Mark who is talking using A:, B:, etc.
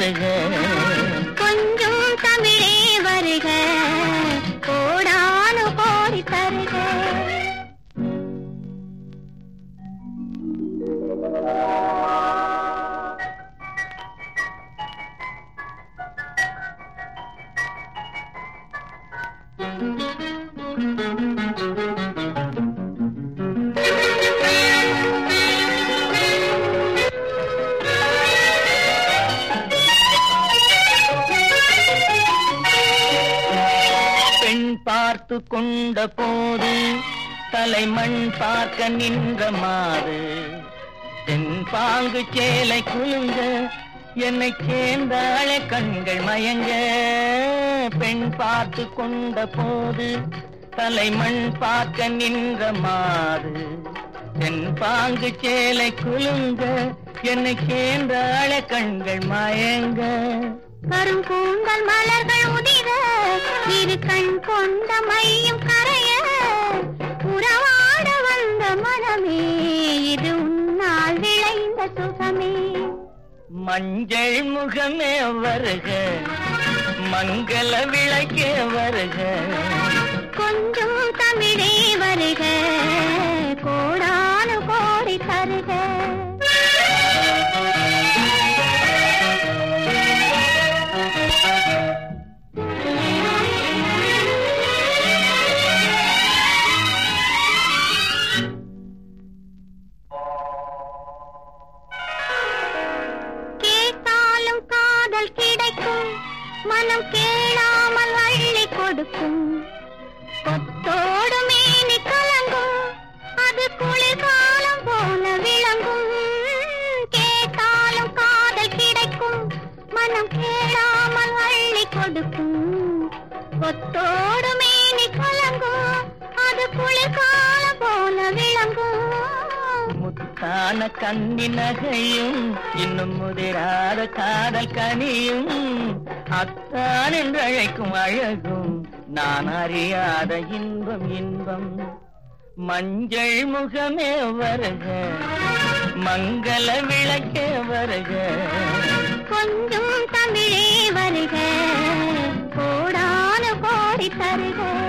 A: வருக
B: கொஞ்சம் தமிழே வருக கோடானு கோடி தருக
A: பெண் பார்த்து கொண்ட போது தலைமண் பார்க்க நின்ற மாது தென் பாங்கு சேலை குலுங்க என்னை சேர்ந்தாழ கண்கள் மயங்க பெண் பார்த்து கொண்ட போது தலைமண் பார்க்க நின்ற மாது தென் பாங்கு சேலை குலுங்க என்னை சேர்ந்தாழ கண்கள் மயங்க
B: கருங்கூந்தல் மலர்கள் உதிர இரு கண் கொண்ட மையம் கரைய உறவாட வந்த மனமே இது உன்னால் விளைந்த சுகமே
A: மஞ்சள் முகமே வருக மங்கள விளக்கே வருக
B: கொஞ்சம் தமிழே வருக கோடானு கோடி தருக கேட்டாலும் காதல் கிடைக்கும் மனம் கேளாமல் அள்ளி கொடுக்கும் கொத்தோடு மேனி கலங்கும் அது குளிர்காலம் போல விளங்கும் கேட்டாலும் காதல் கிடைக்கும் மனம் கேளாமல் அள்ளி கொடுக்கும் கொத்தோடு மேனி கலங்கும் அது குளிர்காலம் போல விளங்கும்
A: முத்தான கண்ணி நகையும் இன்னும் முதிராத காதல் கனியும் அத்தான் என்று அழைக்கும் அழகும் நான் அறியாத இன்பம் இன்பம் மஞ்சள் முகமே வருக மங்கள விளக்கே வருக
B: கொஞ்சம் தமிழே வருக கோடான கோடி தருக